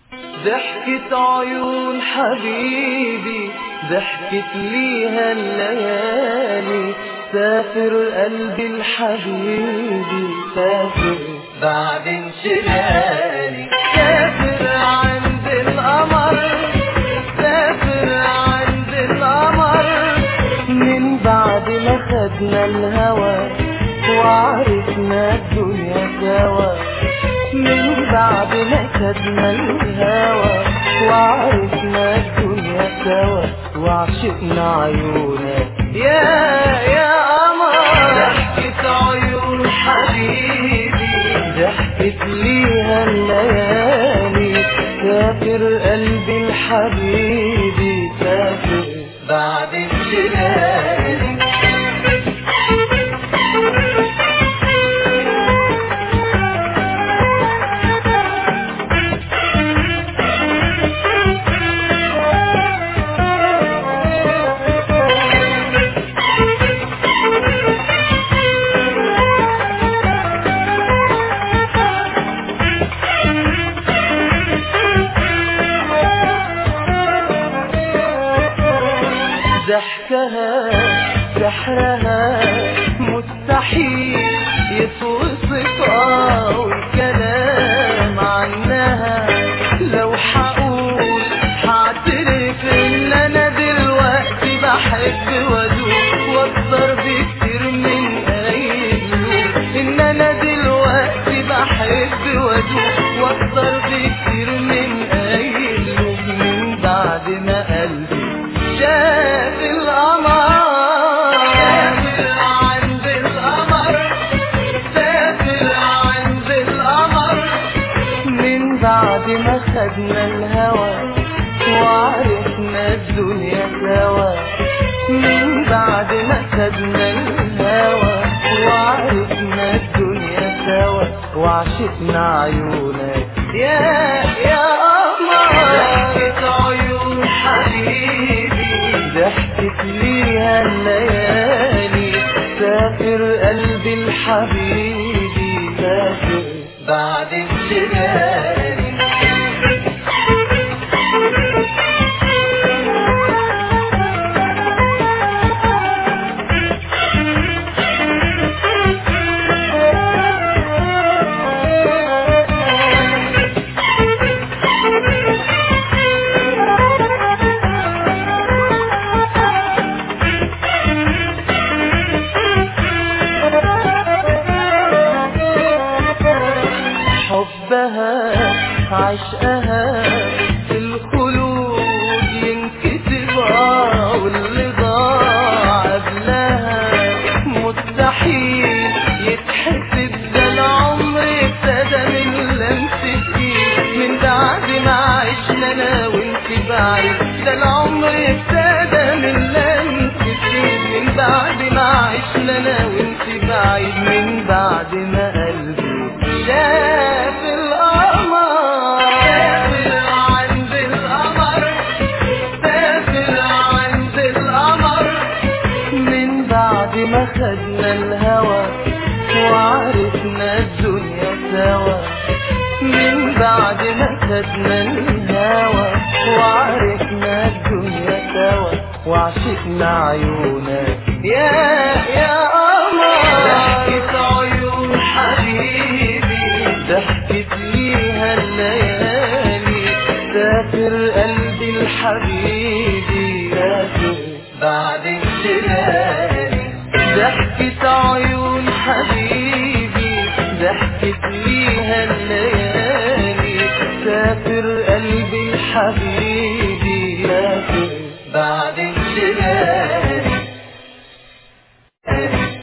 ضحكة عيون حبيبي ضحكت ليها الليالي سافر قلبي الحبيبي سافر بعد انشغالي سافر عند القمر سافر عند القمر من بعد ما خدنا الهوى وعرفنا الدنيا سوا من بعد ما خدنا الهوى وعرفنا الدنيا سوا وعشقنا عيونك يا يا قمر ضحكة عيون حبيبي ضحكت ليها الليالي سافر قلبي الحبيبي سافر بعد انشغالي ضحكها سحرها مستحيل يتوصفها والكلام عنها لو حقول حاعترف ان انا دلوقتي بحب وادوق واكتر بكتير من اي قلوب ان انا دلوقتي بحب وادوق واكتر بكتير من اي قلوب من بعد ما قلبي شاف القمر سافر عند القمر سافر عند القمر من بعد ما خدنا الهوى وعرفنا الدنيا سوا من بعد ما خدنا الهوى وعرفنا الدنيا سوا وعشقنا عيونك يا يا قمر ضحكة عيون حبيبي ضحكت ليها الليالي سافر قلبي الحبيبي سافر بعد انشغالي حبها عشقها في الخلود ينكتب آه واللي ضاع قبلها مستحيل يتحسب ده العمر ابتدى من لمسة ايد من بعد ما عشنا انا وانت بعيد ده العمر ابتدى من لمسة ايد من بعد ما عشنا انا وانت بعيد من بعد ما قلبي شاف القمر سافر عند القمر سافر عند القمر من بعد ما خدنا الهوى وعرفنا الدنيا سوا من بعد ما خدنا الهوى وعرفنا الدنيا سوا وعشقنا عيونك يا يا قمر ضحكة عيون حبيبي ضحكت ليها الليالي سافر قلبي الحبيبي سافر بعد انشغالي ضحكة عيون حبيبي ضحكت ليها الليالي سافر قلبي الحبيبي سافر بعد انشغالي